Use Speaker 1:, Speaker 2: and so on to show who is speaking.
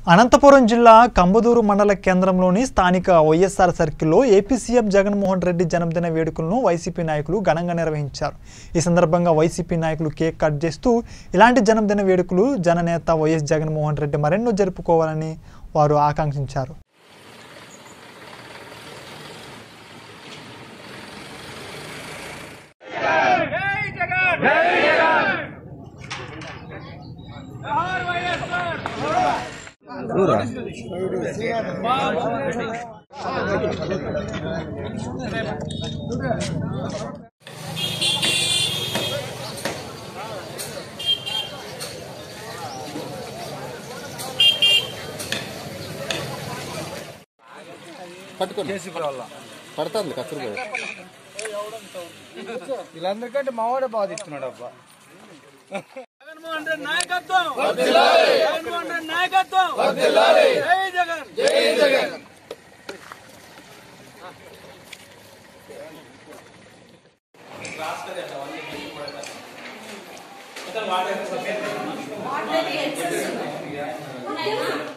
Speaker 1: అనంతపురం జిల్లా కంబదూరు మండల కేంద్రంలోని స్థానిక వైఎస్ఆర్ సర్కిల్లో ఏపీ సీఎం జగన్మోహన్ రెడ్డి జన్మదిన వేడుకలను వైసీపీ నాయకులు ఘనంగా నిర్వహించారు ఈ సందర్భంగా వైసీపీ నాయకులు కేక్ కట్ చేస్తూ ఇలాంటి జన్మదిన వేడుకలు జననేత వైఎస్ జగన్మోహన్ రెడ్డి మరెన్నో జరుపుకోవాలని వారు ఆకాంక్షించారు
Speaker 2: జై జగన్ జై జగన్ జోహార్ వైఎస్ఆర్
Speaker 3: పట్టుకోండి పడుతుంది కసురు
Speaker 4: వీళ్ళందరికంటే మావాడే బాధ ఇస్తున్నాడు అబ్బా
Speaker 2: జగన్మోహన్ రెడ్డి నాయకత్వం జగన్మోహన్ రెడ్డి నాయకత్వం జై జగన్ జై జగన్
Speaker 5: ఆల్రెడీ ఎక్సెస్ ఉన్నాయి. ఉన్నాయా